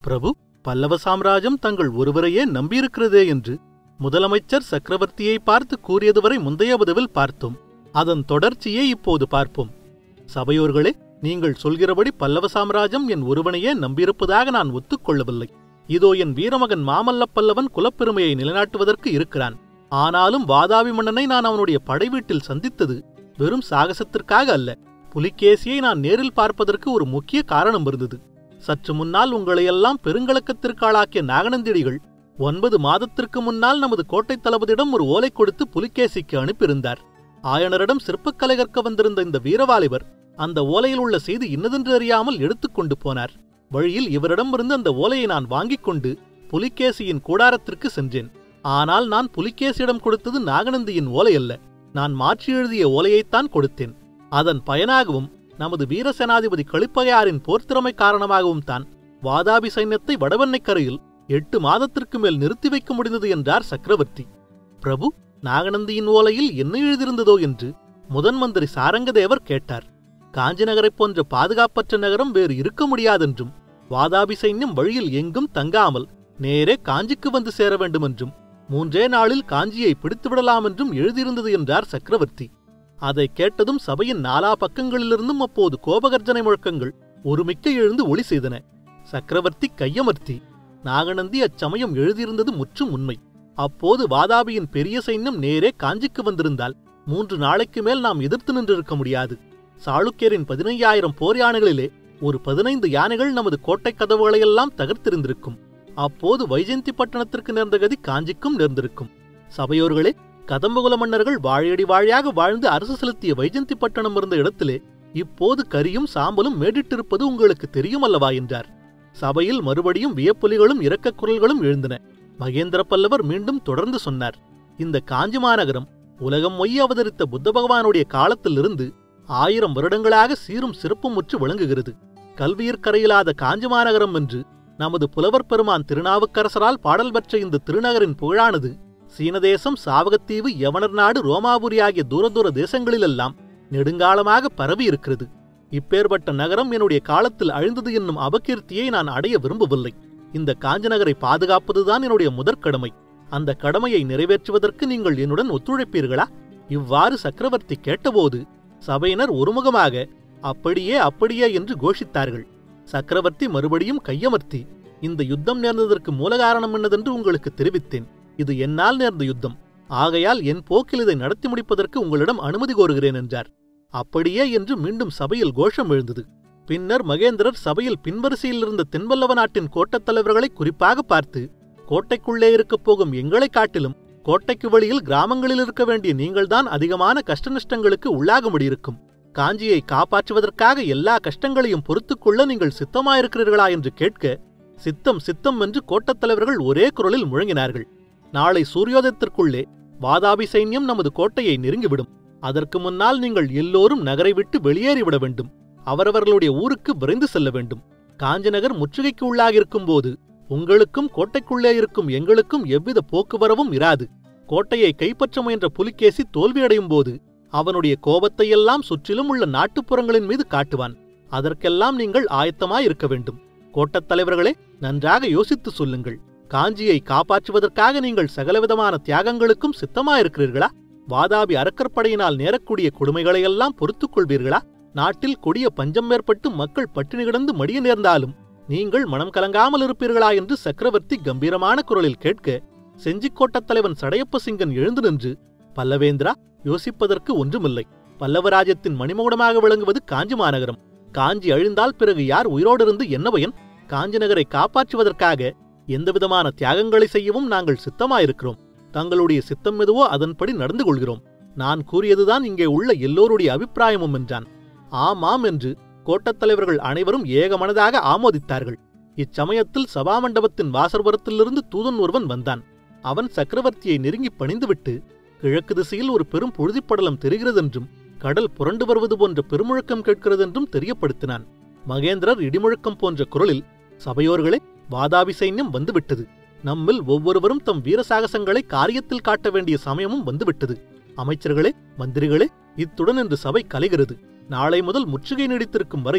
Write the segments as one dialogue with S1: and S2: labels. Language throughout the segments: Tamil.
S1: பிரபு பல்லவ சாம்ராஜ்யம் தங்கள் ஒருவரையே நம்பியிருக்கிறதே என்று முதலமைச்சர் சக்கரவர்த்தியை பார்த்து கூறியதுவரை முந்தைய உதவில் பார்த்தோம் அதன் தொடர்ச்சியை இப்போது பார்ப்போம் சபையோர்களே நீங்கள் சொல்கிறபடி பல்லவ சாம்ராஜ்யம் என் ஒருவனையே நம்பியிருப்பதாக நான் ஒத்துக்கொள்ளவில்லை இதோ என் வீரமகன் மாமல்ல பல்லவன் குலப்பெருமையை நிலைநாட்டுவதற்கு இருக்கிறான் ஆனாலும் வாதாபி மன்னனை நான் அவனுடைய படை வீட்டில் சந்தித்தது வெறும் சாகசத்திற்காக அல்ல புலிகேசியை நான் நேரில் பார்ப்பதற்கு ஒரு முக்கிய காரணம் இருந்தது சற்று முன்னால் உங்களையெல்லாம் பெருங்கலக்கத்திற்காளாக்கிய நாகநந்திடிகள் ஒன்பது மாதத்திற்கு முன்னால் நமது கோட்டைத் தளபதியிடம் ஒரு ஓலை கொடுத்து புலிகேசிக்கு அனுப்பியிருந்தார் ஆயனரிடம் சிற்பக்கலை கற்க வந்திருந்த இந்த வீரவாலிபர் அந்த ஓலையில் உள்ள செய்தி இன்னதென்று அறியாமல் எடுத்துக்கொண்டு போனார் வழியில் இவரிடமிருந்து அந்த ஓலையை நான் வாங்கிக் கொண்டு புலிகேசியின் கூடாரத்திற்கு சென்றேன் ஆனால் நான் புலிகேசியிடம் கொடுத்தது நாகநந்தியின் ஓலை அல்ல நான் மாற்றி எழுதிய ஓலையைத்தான் கொடுத்தேன் அதன் பயனாகவும் நமது வீரசேனாதிபதி களிப்பகையாரின் போர்த்திறமை காரணமாகவும் தான் வாதாபி சைன்யத்தை வடவெண்ணைக்கரையில் எட்டு மாதத்திற்கு மேல் நிறுத்தி வைக்க முடிந்தது என்றார் சக்கரவர்த்தி பிரபு நாகநந்தியின் ஓலையில் என்ன எழுதியிருந்ததோ என்று முதன் மந்திரி சாரங்கதேவர் கேட்டார் காஞ்சி நகரைப் போன்ற பாதுகாப்பற்ற நகரம் வேறு இருக்க முடியாதென்றும் வாதாபி சைன்யம் வழியில் எங்கும் தங்காமல் நேரே காஞ்சிக்கு வந்து சேர வேண்டுமென்றும் மூன்றே நாளில் காஞ்சியை பிடித்துவிடலாம் என்றும் எழுதியிருந்தது என்றார் சக்கரவர்த்தி அதை கேட்டதும் சபையின் நாலா பக்கங்களிலிருந்தும் அப்போது கோபகர்ஜனை முழக்கங்கள் ஒருமிக்க எழுந்து ஒளி செய்தன சக்கரவர்த்தி கையமர்த்தி நாகநந்தி அச்சமயம் எழுதியிருந்தது முற்றும் உண்மை அப்போது வாதாபியின் பெரிய சைன்யம் நேரே காஞ்சிக்கு வந்திருந்தால் மூன்று நாளைக்கு மேல் நாம் எதிர்த்து நின்றிருக்க முடியாது சாளுக்கியரின் பதினையாயிரம் போர் யானைகளிலே ஒரு பதினைந்து யானைகள் நமது கோட்டைக் கதவுகளையெல்லாம் தகர்த்திருந்திருக்கும் அப்போது வைஜெயந்தி பட்டணத்திற்கு நேர்ந்த கதி காஞ்சிக்கும் நேர்ந்திருக்கும் சபையோர்களே கதம்பகுல மன்னர்கள் வாழையடி வாழையாக வாழ்ந்து அரசு செலுத்திய வைஜெயந்தி பட்டணம் இருந்த இடத்திலே இப்போது கரியும் சாம்பலும் மேடிட்டிருப்பது உங்களுக்கு தெரியும் அல்லவா என்றார் சபையில் மறுபடியும் வியப்பொலிகளும் இரக்கக் குரல்களும் எழுந்தன மகேந்திர பல்லவர் மீண்டும் தொடர்ந்து சொன்னார் இந்த காஞ்சி மாநகரம் உலகம் மொய் அவதரித்த புத்த பகவானுடைய காலத்திலிருந்து ஆயிரம் வருடங்களாக சீரும் சிறப்பும் முற்று விளங்குகிறது கல்வியிற்கரையிலாத காஞ்சி மாநகரம் என்று நமது புலவர் பெருமான் திருநாவுக்கரசரால் பாடல் பெற்ற இந்த திருநகரின் புகழானது சீனதேசம் சாவகத்தீவு யவனர் நாடு ரோமாபுரி ஆகிய தூர தூர தேசங்களிலெல்லாம் நெடுங்காலமாக பரவி இருக்கிறது இப்பேற்பட்ட நகரம் என்னுடைய காலத்தில் அழிந்தது என்னும் அபகீர்த்தியை நான் அடைய விரும்பவில்லை இந்த காஞ்சி நகரை பாதுகாப்பதுதான் என்னுடைய முதற்கடமை அந்த கடமையை நிறைவேற்றுவதற்கு நீங்கள் என்னுடன் ஒத்துழைப்பீர்களா இவ்வாறு சக்கரவர்த்தி கேட்டபோது சபையினர் ஒருமுகமாக அப்படியே அப்படியே என்று கோஷித்தார்கள் சக்கரவர்த்தி மறுபடியும் கையமர்த்தி இந்த யுத்தம் நேர்ந்ததற்கு மூல காரணம் என்னதென்று உங்களுக்கு தெரிவித்தேன் இது என்னால் நேர்ந்த யுத்தம் ஆகையால் என் போக்கில் இதை நடத்தி முடிப்பதற்கு உங்களிடம் அனுமதி கோருகிறேன் என்றார் அப்படியே என்று மீண்டும் சபையில் கோஷம் எழுந்தது பின்னர் மகேந்திரர் சபையில் பின்வரிசையில் இருந்த தென்பல்லவ நாட்டின் கோட்டத் தலைவர்களை குறிப்பாக பார்த்து கோட்டைக்குள்ளே இருக்கப் போகும் எங்களைக் காட்டிலும் கோட்டைக்கு வெளியில் கிராமங்களில் இருக்க வேண்டிய நீங்கள்தான் அதிகமான கஷ்ட நஷ்டங்களுக்கு உள்ளாகும்படியிருக்கும் காஞ்சியை காப்பாற்றுவதற்காக எல்லா கஷ்டங்களையும் பொறுத்துக்கொள்ள நீங்கள் சித்தமாயிருக்கிறீர்களா என்று கேட்க சித்தம் சித்தம் என்று கோட்டத் தலைவர்கள் ஒரே குரலில் முழங்கினார்கள் நாளை சூரியோதயத்திற்குள்ளே வாதாபி சைன்யம் நமது கோட்டையை நெருங்கிவிடும் அதற்கு முன்னால் நீங்கள் எல்லோரும் நகரை விட்டு வெளியேறிவிட வேண்டும் அவரவர்களுடைய ஊருக்கு விரைந்து செல்ல வேண்டும் காஞ்சிநகர் முற்றுகைக்கு உள்ளாகிருக்கும் போது உங்களுக்கும் கோட்டைக்குள்ளே இருக்கும் எங்களுக்கும் எவ்வித போக்குவரவும் இராது கோட்டையை கைப்பற்ற முயன்ற புலிகேசி தோல்வியடையும் போது அவனுடைய கோபத்தையெல்லாம் சுற்றிலும் உள்ள நாட்டுப்புறங்களின் மீது காட்டுவான் அதற்கெல்லாம் நீங்கள் ஆயத்தமாயிருக்க வேண்டும் கோட்டத் தலைவர்களே நன்றாக யோசித்து சொல்லுங்கள் காஞ்சியை காப்பாற்றுவதற்காக நீங்கள் சகலவிதமான தியாகங்களுக்கும் சித்தமாயிருக்கிறீர்களா வாதாபி அரக்கற்படையினால் நேரக்கூடிய கொடுமைகளையெல்லாம் பொறுத்துக் கொள்வீர்களா நாட்டில் கொடிய பஞ்சம் ஏற்பட்டு மக்கள் பட்டினி கிடந்து மடிய நேர்ந்தாலும் நீங்கள் மனம் கலங்காமல் இருப்பீர்களா என்று சக்கரவர்த்தி கம்பீரமான குரலில் கேட்க செஞ்சிக்கோட்டத் தலைவன் சடையப்ப சிங்கன் எழுந்து நின்று பல்லவேந்திரா யோசிப்பதற்கு ஒன்றுமில்லை பல்லவராஜ்யத்தின் மணிமகுடமாக விளங்குவது காஞ்சி மாநகரம் காஞ்சி அழிந்தால் பிறகு யார் உயிரோடிருந்து என்ன பயன் காஞ்சி நகரை காப்பாற்றுவதற்காக எந்தவிதமான தியாகங்களை செய்யவும் நாங்கள் சித்தமாயிருக்கிறோம் தங்களுடைய சித்தம் எதுவோ அதன்படி நடந்து கொள்கிறோம் நான் கூறியதுதான் இங்கே உள்ள எல்லோருடைய அபிப்பிராயமும் என்றான் ஆமாம் என்று கோட்டத் தலைவர்கள் அனைவரும் ஏகமனதாக ஆமோதித்தார்கள் இச்சமயத்தில் சபாமண்டபத்தின் வாசற்புறத்திலிருந்து தூதன் ஒருவன் வந்தான் அவன் சக்கரவர்த்தியை நெருங்கி பணிந்துவிட்டு கிழக்கு திசையில் ஒரு பெரும் பொழுதிப்படலம் தெரிகிறதென்றும் கடல் புரண்டு வருவது போன்ற பெருமுழக்கம் கேட்கிறதென்றும் தெரியப்படுத்தினான் மகேந்திரர் இடிமுழக்கம் போன்ற குரலில் சபையோர்களே வாதாபி சைன்யம் வந்துவிட்டது நம்மில் ஒவ்வொருவரும் தம் வீரசாகசங்களை காரியத்தில் காட்ட வேண்டிய சமயமும் வந்துவிட்டது அமைச்சர்களே மந்திரிகளே இத்துடன் இன்று சபை கலைகிறது நாளை முதல் முற்றுகை நீடித்திருக்கும் வரையில்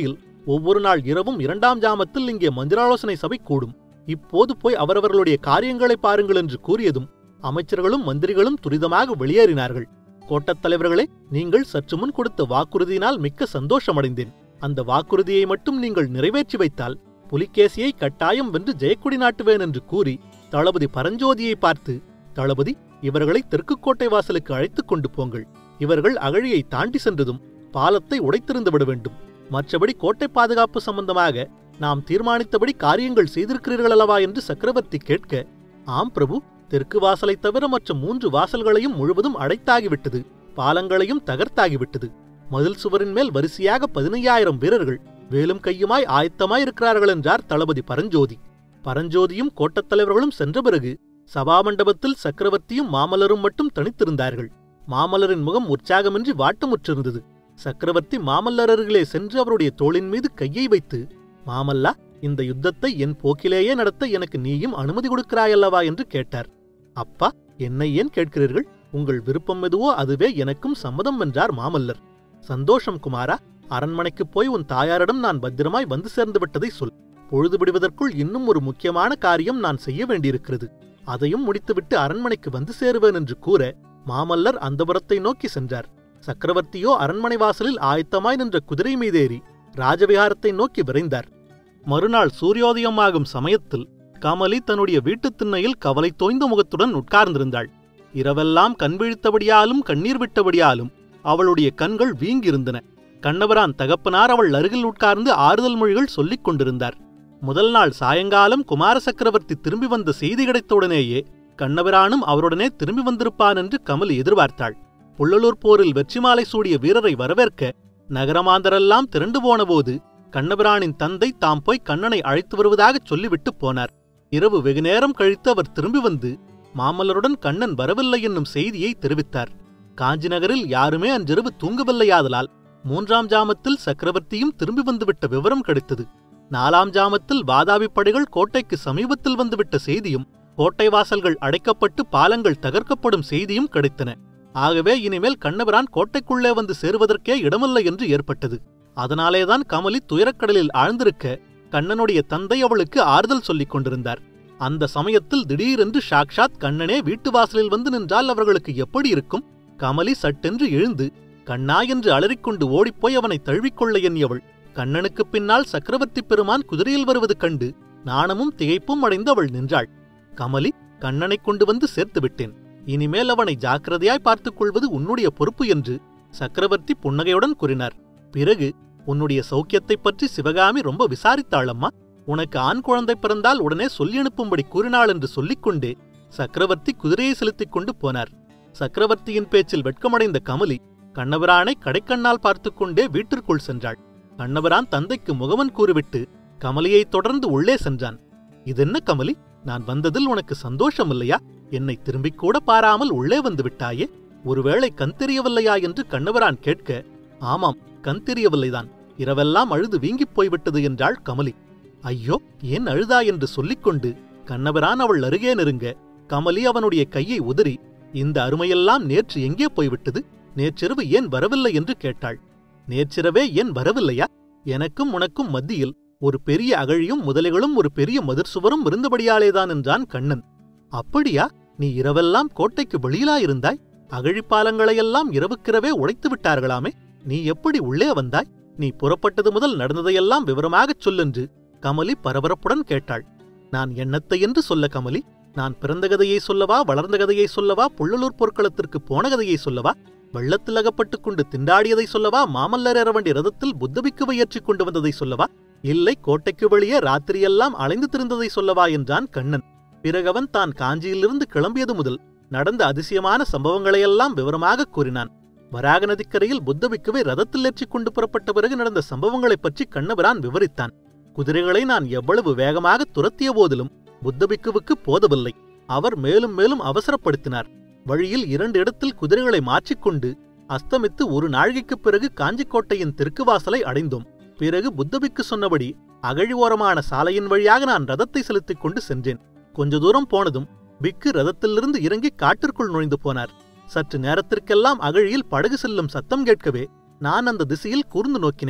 S1: ஒவ்வொரு நாள் இரவும் இரண்டாம் ஜாமத்தில் இங்கே மந்திராலோசனை சபை கூடும் இப்போது போய் அவரவர்களுடைய காரியங்களை பாருங்கள் என்று கூறியதும் அமைச்சர்களும் மந்திரிகளும் துரிதமாக வெளியேறினார்கள் கோட்டத் தலைவர்களே நீங்கள் சற்று முன் கொடுத்த வாக்குறுதியினால் மிக்க சந்தோஷமடைந்தேன் அந்த வாக்குறுதியை மட்டும் நீங்கள் நிறைவேற்றி வைத்தால் புலிகேசியை கட்டாயம் வென்று ஜெயக்குடி நாட்டுவேன் என்று கூறி தளபதி பரஞ்சோதியை பார்த்து தளபதி இவர்களை தெற்குக்கோட்டை வாசலுக்கு அழைத்துக் கொண்டு போங்கள் இவர்கள் அகழியை தாண்டி சென்றதும் பாலத்தை உடைத்திருந்து விட வேண்டும் மற்றபடி கோட்டை பாதுகாப்பு சம்பந்தமாக நாம் தீர்மானித்தபடி காரியங்கள் செய்திருக்கிறீர்கள் அல்லவா என்று சக்கரவர்த்தி கேட்க ஆம் பிரபு தெற்கு வாசலைத் தவிர மற்ற மூன்று வாசல்களையும் முழுவதும் அடைத்தாகிவிட்டது பாலங்களையும் தகர்த்தாகிவிட்டது மதில் சுவரின் மேல் வரிசையாக பதினையாயிரம் வீரர்கள் வேலும் கையுமாய் ஆயத்தமாய் இருக்கிறார்கள் என்றார் தளபதி பரஞ்சோதி பரஞ்சோதியும் கோட்டத் தலைவர்களும் சென்ற பிறகு சபாமண்டபத்தில் சக்கரவர்த்தியும் மாமல்லரும் மட்டும் தனித்திருந்தார்கள் மாமல்லரின் முகம் உற்சாகமின்றி வாட்டமுற்றிருந்தது சக்கரவர்த்தி மாமல்லர் அருகிலே சென்று அவருடைய தோளின் மீது கையை வைத்து மாமல்லா இந்த யுத்தத்தை என் போக்கிலேயே நடத்த எனக்கு நீயும் அனுமதி கொடுக்கிறாயல்லவா என்று கேட்டார் அப்பா என்னை ஏன் கேட்கிறீர்கள் உங்கள் விருப்பம் எதுவோ அதுவே எனக்கும் சம்மதம் என்றார் மாமல்லர் சந்தோஷம் குமாரா அரண்மனைக்குப் போய் உன் தாயாரிடம் நான் பத்திரமாய் வந்து சேர்ந்து விட்டதை சொல் பொழுது விடுவதற்குள் இன்னும் ஒரு முக்கியமான காரியம் நான் செய்ய வேண்டியிருக்கிறது அதையும் முடித்துவிட்டு அரண்மனைக்கு வந்து சேருவேன் என்று கூற மாமல்லர் அந்தபுரத்தை நோக்கி சென்றார் சக்கரவர்த்தியோ அரண்மனை வாசலில் ஆயத்தமாய் நின்ற குதிரை மீதேறி ராஜவிகாரத்தை நோக்கி விரைந்தார் மறுநாள் சூரியோதயமாகும் சமயத்தில் கமலி தன்னுடைய வீட்டுத் திண்ணையில் கவலை தோய்ந்த முகத்துடன் உட்கார்ந்திருந்தாள் இரவெல்லாம் கண் விழித்தபடியாலும் கண்ணீர் விட்டபடியாலும் அவளுடைய கண்கள் வீங்கியிருந்தன கண்ணவரான் தகப்பனார் அவள் அருகில் உட்கார்ந்து ஆறுதல் மொழிகள் சொல்லிக் கொண்டிருந்தார் முதல் நாள் சாயங்காலம் குமார சக்கரவர்த்தி திரும்பி வந்த செய்தி கிடைத்தவுடனேயே கண்ணபிரானும் அவருடனே திரும்பி வந்திருப்பான் என்று கமலி எதிர்பார்த்தாள் புள்ளலூர் போரில் வெற்றி மாலை சூடிய வீரரை வரவேற்க நகரமாந்தரெல்லாம் திரண்டு போனபோது கண்ணபிரானின் தந்தை தாம் போய் கண்ணனை அழைத்து வருவதாகச் சொல்லிவிட்டு போனார் இரவு வெகுநேரம் கழித்து அவர் திரும்பி வந்து மாமல்லருடன் கண்ணன் வரவில்லை என்னும் செய்தியை தெரிவித்தார் காஞ்சி நகரில் யாருமே அன்றிரவு தூங்கவில்லையாதலால் மூன்றாம் ஜாமத்தில் சக்கரவர்த்தியும் திரும்பி வந்துவிட்ட விவரம் கிடைத்தது நாலாம் ஜாமத்தில் வாதாபி படைகள் கோட்டைக்கு சமீபத்தில் வந்துவிட்ட செய்தியும் கோட்டை வாசல்கள் அடைக்கப்பட்டு பாலங்கள் தகர்க்கப்படும் செய்தியும் கிடைத்தன ஆகவே இனிமேல் கண்ணபிரான் கோட்டைக்குள்ளே வந்து சேருவதற்கே இடமில்லை என்று ஏற்பட்டது அதனாலேதான் கமலி துயரக்கடலில் ஆழ்ந்திருக்க கண்ணனுடைய தந்தை அவளுக்கு ஆறுதல் சொல்லிக் கொண்டிருந்தார் அந்த சமயத்தில் திடீரென்று சாக்ஷாத் கண்ணனே வீட்டு வாசலில் வந்து நின்றால் அவர்களுக்கு எப்படி இருக்கும் கமலி சட்டென்று எழுந்து கண்ணா என்று அலறிக்கொண்டு ஓடிப்போய் அவனை தழுவிக்கொள்ள எண்ணியவள் கண்ணனுக்குப் பின்னால் சக்கரவர்த்தி பெருமான் குதிரையில் வருவது கண்டு நாணமும் திகைப்பும் அடைந்து அவள் நின்றாள் கமலி கண்ணனைக் கொண்டு வந்து சேர்த்து விட்டேன் இனிமேல் அவனை ஜாக்கிரதையாய் பார்த்துக் கொள்வது உன்னுடைய பொறுப்பு என்று சக்கரவர்த்தி புன்னகையுடன் கூறினார் பிறகு உன்னுடைய சௌக்கியத்தைப் பற்றி சிவகாமி ரொம்ப விசாரித்தாளம்மா உனக்கு ஆண் குழந்தை பிறந்தால் உடனே சொல்லி அனுப்பும்படி கூறினாள் என்று சொல்லிக்கொண்டே சக்கரவர்த்தி குதிரையை செலுத்திக் கொண்டு போனார் சக்கரவர்த்தியின் பேச்சில் வெட்கமடைந்த கமலி கண்ணபிரானை கடைக்கண்ணால் பார்த்துக் கொண்டே வீட்டிற்குள் சென்றாள் கண்ணபிரான் தந்தைக்கு முகமன் கூறிவிட்டு கமலியைத் தொடர்ந்து உள்ளே சென்றான் இதென்ன கமலி நான் வந்ததில் உனக்கு சந்தோஷம் இல்லையா என்னை திரும்பிக் கூட பாராமல் உள்ளே வந்து விட்டாயே ஒருவேளை கண் தெரியவில்லையா என்று கண்ணபிரான் கேட்க ஆமாம் கண் தெரியவில்லைதான் இரவெல்லாம் அழுது வீங்கிப் போய்விட்டது என்றாள் கமலி ஐயோ ஏன் அழுதா என்று சொல்லிக்கொண்டு கண்ணபிரான் அவள் அருகே நெருங்க கமலி அவனுடைய கையை உதறி இந்த அருமையெல்லாம் நேற்று எங்கே போய்விட்டது நேற்றிரவு ஏன் வரவில்லை என்று கேட்டாள் நேற்றிரவே ஏன் வரவில்லையா எனக்கும் உனக்கும் மத்தியில் ஒரு பெரிய அகழியும் முதலைகளும் ஒரு பெரிய மதிர் சுவரும் இருந்தபடியாலேதான் என்றான் கண்ணன் அப்படியா நீ இரவெல்லாம் கோட்டைக்கு வெளியிலா இருந்தாய் அகழிப்பாலங்களையெல்லாம் இரவுக்கிரவே உடைத்து விட்டார்களாமே நீ எப்படி உள்ளே வந்தாய் நீ புறப்பட்டது முதல் நடந்ததையெல்லாம் விவரமாகச் சொல்லென்று கமலி பரபரப்புடன் கேட்டாள் நான் எண்ணத்தை என்று சொல்ல கமலி நான் பிறந்த கதையை சொல்லவா வளர்ந்த கதையை சொல்லவா புள்ளலூர் போர்க்களத்திற்கு போன கதையை சொல்லவா வெள்ளத்தில் அகப்பட்டுக் கொண்டு திண்டாடியதை சொல்லவா மாமல்லர் ஏறவண்டி ரதத்தில் புத்தபிக்குவை ஏற்றிக் கொண்டு வந்ததை சொல்லவா இல்லை கோட்டைக்கு வெளியே ராத்திரியெல்லாம் அலைந்து திரிந்ததை சொல்லவா என்றான் கண்ணன் பிறகவன் தான் காஞ்சியிலிருந்து கிளம்பியது முதல் நடந்த அதிசயமான சம்பவங்களையெல்லாம் விவரமாகக் கூறினான் வராக நதிக்கரையில் புத்தபிக்குவை ரதத்தில் ஏற்றிக் கொண்டு புறப்பட்ட பிறகு நடந்த சம்பவங்களைப் பற்றி கண்ணபிரான் விவரித்தான் குதிரைகளை நான் எவ்வளவு வேகமாக துரத்திய போதிலும் புத்தபிக்குவுக்கு போதவில்லை அவர் மேலும் மேலும் அவசரப்படுத்தினார் வழியில் இரண்டு இடத்தில் குதிரைகளை மாற்றிக்கொண்டு அஸ்தமித்து ஒரு நாழிகைக்குப் பிறகு காஞ்சிக்கோட்டையின் தெற்கு வாசலை அடைந்தோம் பிறகு புத்தபிக்கு சொன்னபடி அகழி ஓரமான சாலையின் வழியாக நான் ரதத்தை செலுத்திக் கொண்டு சென்றேன் கொஞ்ச தூரம் போனதும் பிக்கு ரதத்திலிருந்து இறங்கி காட்டிற்குள் நுழைந்து போனார் சற்று நேரத்திற்கெல்லாம் அகழியில் படகு செல்லும் சத்தம் கேட்கவே நான் அந்த திசையில் கூர்ந்து நோக்கினேன்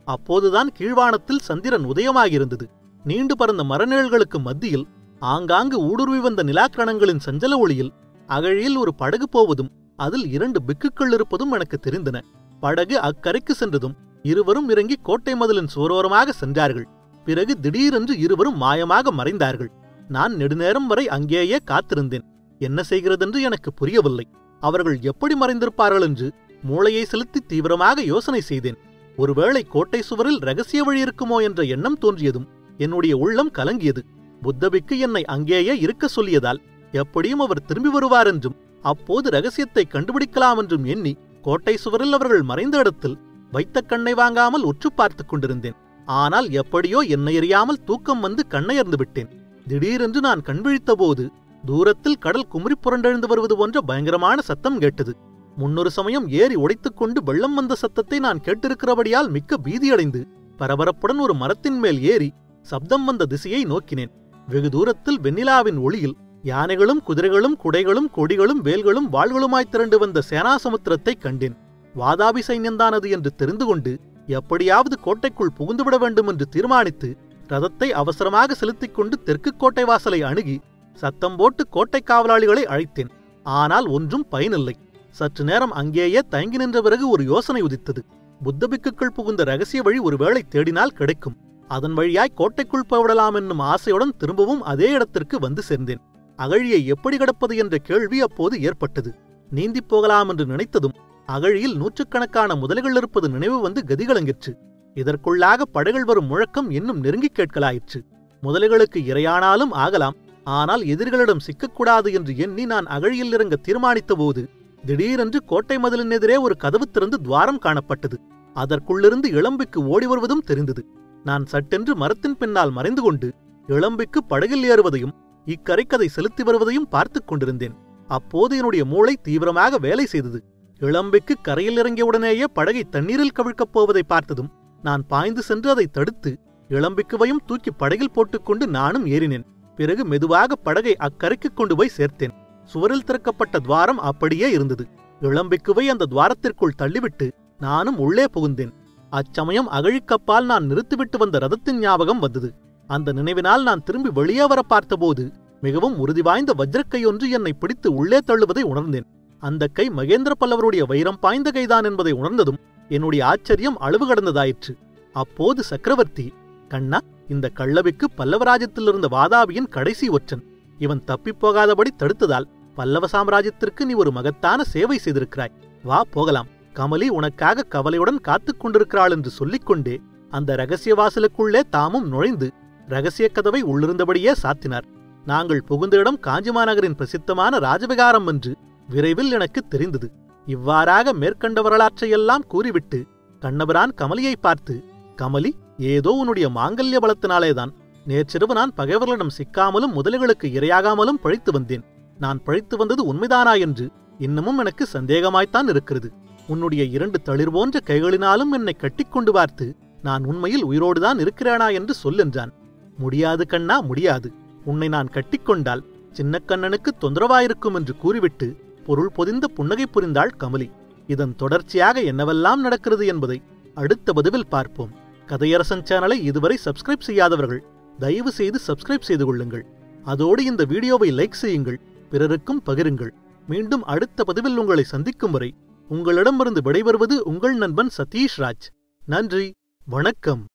S1: அப்போதுதான் கீழ்வானத்தில் சந்திரன் உதயமாகியிருந்தது நீண்டு பறந்த மரநிழல்களுக்கு மத்தியில் ஆங்காங்கு ஊடுருவி வந்த நிலாக்கணங்களின் சஞ்சல ஒளியில் அகழியில் ஒரு படகு போவதும் அதில் இரண்டு பிக்குகள் இருப்பதும் எனக்கு தெரிந்தன படகு அக்கரைக்கு சென்றதும் இருவரும் இறங்கி கோட்டை மதிலின் சுவரோரமாக சென்றார்கள் பிறகு திடீரென்று இருவரும் மாயமாக மறைந்தார்கள் நான் நெடுநேரம் வரை அங்கேயே காத்திருந்தேன் என்ன செய்கிறதென்று எனக்கு புரியவில்லை அவர்கள் எப்படி மறைந்திருப்பார்கள் என்று மூளையை செலுத்தி தீவிரமாக யோசனை செய்தேன் ஒருவேளை கோட்டை சுவரில் ரகசிய வழி இருக்குமோ என்ற எண்ணம் தோன்றியதும் என்னுடைய உள்ளம் கலங்கியது புத்தபிக்கு என்னை அங்கேயே இருக்க சொல்லியதால் எப்படியும் அவர் திரும்பி வருவார் என்றும் அப்போது ரகசியத்தை கண்டுபிடிக்கலாம் என்றும் எண்ணி கோட்டை சுவரில் அவர்கள் மறைந்த இடத்தில் வைத்த கண்ணை வாங்காமல் உற்று பார்த்துக் கொண்டிருந்தேன் ஆனால் எப்படியோ என்னை எறியாமல் தூக்கம் வந்து கண்ணையர்ந்து விட்டேன் திடீரென்று நான் கண்விழித்தபோது தூரத்தில் கடல் குமரி புரண்டெழுந்து வருவது போன்ற பயங்கரமான சத்தம் கேட்டது முன்னொரு சமயம் ஏறி உடைத்துக் கொண்டு வெள்ளம் வந்த சத்தத்தை நான் கேட்டிருக்கிறபடியால் மிக்க பீதியடைந்து பரபரப்புடன் ஒரு மரத்தின் மேல் ஏறி சப்தம் வந்த திசையை நோக்கினேன் வெகு தூரத்தில் வெண்ணிலாவின் ஒளியில் யானைகளும் குதிரைகளும் குடைகளும் கொடிகளும் வேல்களும் வாள்களுமாய் திரண்டு வந்த சேனாசமுத்திரத்தை கண்டேன் வாதாபி சைன்யந்தானது என்று தெரிந்து கொண்டு எப்படியாவது கோட்டைக்குள் புகுந்துவிட வேண்டும் என்று தீர்மானித்து ரதத்தை அவசரமாக செலுத்திக் கொண்டு தெற்கு கோட்டை வாசலை அணுகி சத்தம் போட்டு கோட்டை காவலாளிகளை அழைத்தேன் ஆனால் ஒன்றும் பயனில்லை சற்று நேரம் அங்கேயே தயங்கி நின்ற பிறகு ஒரு யோசனை உதித்தது புத்தபிக்குள் புகுந்த ரகசிய வழி ஒருவேளை தேடினால் கிடைக்கும் அதன் வழியாய் கோட்டைக்குள் போய்விடலாம் என்னும் ஆசையுடன் திரும்பவும் அதே இடத்திற்கு வந்து சேர்ந்தேன் அகழியை எப்படி கடப்பது என்ற கேள்வி அப்போது ஏற்பட்டது நீந்திப் போகலாம் என்று நினைத்ததும் அகழியில் நூற்றுக்கணக்கான முதலைகள் இருப்பது நினைவு வந்து கதிகலங்கிற்று இதற்குள்ளாக படைகள் வரும் முழக்கம் இன்னும் நெருங்கிக் கேட்கலாயிற்று முதலைகளுக்கு இரையானாலும் ஆகலாம் ஆனால் எதிரிகளிடம் சிக்கக்கூடாது என்று எண்ணி நான் அகழியில் இறங்க தீர்மானித்தபோது திடீரென்று கோட்டை மதிலின் எதிரே ஒரு கதவு திறந்து துவாரம் காணப்பட்டது அதற்குள்ளிருந்து இளம்பிக்கு ஓடி வருவதும் தெரிந்தது நான் சட்டென்று மரத்தின் பின்னால் மறைந்து கொண்டு இளம்பிக்கு படகில் ஏறுவதையும் இக்கரைக்கதை செலுத்தி வருவதையும் பார்த்துக் கொண்டிருந்தேன் அப்போது என்னுடைய மூளை தீவிரமாக வேலை செய்தது இளம்பிக்கு கரையில் இறங்கியவுடனேயே படகை தண்ணீரில் கவிழ்க்கப் போவதை பார்த்ததும் நான் பாய்ந்து சென்று அதை தடுத்து இளம்பிக்குவையும் தூக்கி படகில் போட்டுக்கொண்டு நானும் ஏறினேன் பிறகு மெதுவாக படகை அக்கரைக்கு கொண்டு போய் சேர்த்தேன் சுவரில் திறக்கப்பட்ட துவாரம் அப்படியே இருந்தது இளம்பிக்குவை அந்த துவாரத்திற்குள் தள்ளிவிட்டு நானும் உள்ளே புகுந்தேன் அச்சமயம் அகழிக்கப்பால் நான் நிறுத்திவிட்டு வந்த ரதத்தின் ஞாபகம் வந்தது அந்த நினைவினால் நான் திரும்பி வெளியே வர பார்த்தபோது மிகவும் உறுதி வாய்ந்த வஜ்ரக்கை ஒன்று என்னை பிடித்து உள்ளே தள்ளுவதை உணர்ந்தேன் அந்த கை மகேந்திர பல்லவருடைய வைரம் பாய்ந்த கைதான் என்பதை உணர்ந்ததும் என்னுடைய ஆச்சரியம் அளவு கடந்ததாயிற்று அப்போது சக்கரவர்த்தி கண்ணா இந்த கள்ளவிக்கு பல்லவராஜ்யத்தில் இருந்த வாதாபியின் கடைசி ஒற்றன் இவன் தப்பிப் போகாதபடி தடுத்ததால் பல்லவ சாம்ராஜ்யத்திற்கு நீ ஒரு மகத்தான சேவை செய்திருக்கிறாய் வா போகலாம் கமலி உனக்காக கவலையுடன் காத்துக் கொண்டிருக்கிறாள் என்று சொல்லிக்கொண்டே அந்த ரகசிய வாசலுக்குள்ளே தாமும் நுழைந்து ரகசிய கதவை உள்ளிருந்தபடியே சாத்தினார் நாங்கள் புகுந்த இடம் காஞ்சிமாநகரின் பிரசித்தமான ராஜவிகாரம் என்று விரைவில் எனக்கு தெரிந்தது இவ்வாறாக மேற்கண்ட வரலாற்றையெல்லாம் கூறிவிட்டு கண்ணபிரான் கமலியை பார்த்து கமலி ஏதோ உன்னுடைய மாங்கல்ய பலத்தினாலேதான் நேற்றிரவு நான் பகைவர்களிடம் சிக்காமலும் முதல்களுக்கு இரையாகாமலும் பழித்து வந்தேன் நான் பழித்து வந்தது உண்மைதானா என்று இன்னமும் எனக்கு சந்தேகமாய்த்தான் இருக்கிறது உன்னுடைய இரண்டு தளிர் போன்ற கைகளினாலும் என்னை கட்டிக்கொண்டு பார்த்து நான் உண்மையில் உயிரோடுதான் இருக்கிறேனா என்று சொல்லென்றான் முடியாது கண்ணா முடியாது உன்னை நான் கட்டிக்கொண்டால் சின்னக்கண்ணனுக்கு தொந்தரவாயிருக்கும் என்று கூறிவிட்டு பொருள் பொதிந்த புன்னகை புரிந்தாள் கமலி இதன் தொடர்ச்சியாக என்னவெல்லாம் நடக்கிறது என்பதை அடுத்த பதிவில் பார்ப்போம் கதையரசன் சேனலை இதுவரை சப்ஸ்கிரைப் செய்யாதவர்கள் தயவு செய்து சப்ஸ்கிரைப் செய்து கொள்ளுங்கள் அதோடு இந்த வீடியோவை லைக் செய்யுங்கள் பிறருக்கும் பகிருங்கள் மீண்டும் அடுத்த பதிவில் உங்களை சந்திக்கும் வரை உங்களிடமிருந்து விடைபெறுவது உங்கள் நண்பன் சதீஷ் ராஜ் நன்றி வணக்கம்